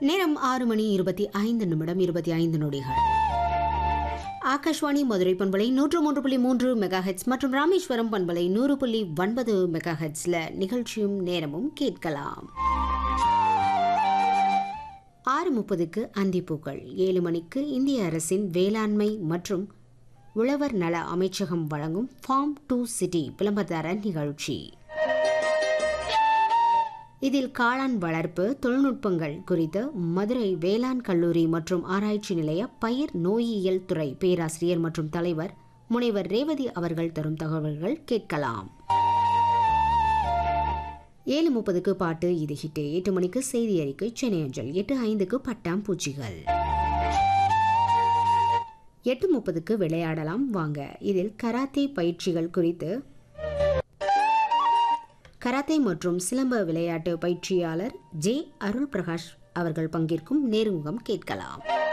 நேரம் ஆறு மணி இருபத்தி ஐந்து நிமிடம் இருபத்தி ஐந்து நொடிகள் ஆகாஷ்வாணி மதுரை பண்பலை நூற்று மூன்று புள்ளி மூன்று மெகா ஹெட்ஸ் மற்றும் ராமேஸ்வரம் பண்பலை நூறு புள்ளி ஒன்பது மெகா ஹெட்ஸ்ல நிகழ்ச்சியும் நேரமும் கேட்கலாம் ஆறு முப்பதுக்கு அந்திப்பூக்கள் ஏழு மணிக்கு இந்திய அரசின் வேளாண்மை மற்றும் உழவர் நல அமைச்சகம் வழங்கும் ஃபார்ம் டு சிட்டி விளம்பரதார நிகழ்ச்சி இதில் காளான் வளர்ப்பு தொழில்நுட்பங்கள் குறித்து மதுரை வேளாண் கல்லூரி மற்றும் ஆராய்ச்சி நிலைய பயிர் நோயியல் துறை பேராசிரியர் மற்றும் தலைவர் முனைவர் ரேவதி அவர்கள் தரும் தகவல்கள் கேட்கலாம் ஏழு முப்பதுக்கு பாட்டு இது ஹிட்டு எட்டு மணிக்கு செய்தி அறிக்கை சென்னை அஞ்சல் எட்டு ஐந்துக்கு பட்டாம்பூச்சிகள் எட்டு முப்பதுக்கு விளையாடலாம் வாங்க இதில் கராத்தே பயிற்சிகள் குறித்து கராத்தே மற்றும் சிலம்ப விளையாட்டு பயிற்சியாளர் ஜே அருள் பிரகாஷ் அவர்கள் பங்கேற்கும் நேர்முகம் கேட்கலாம்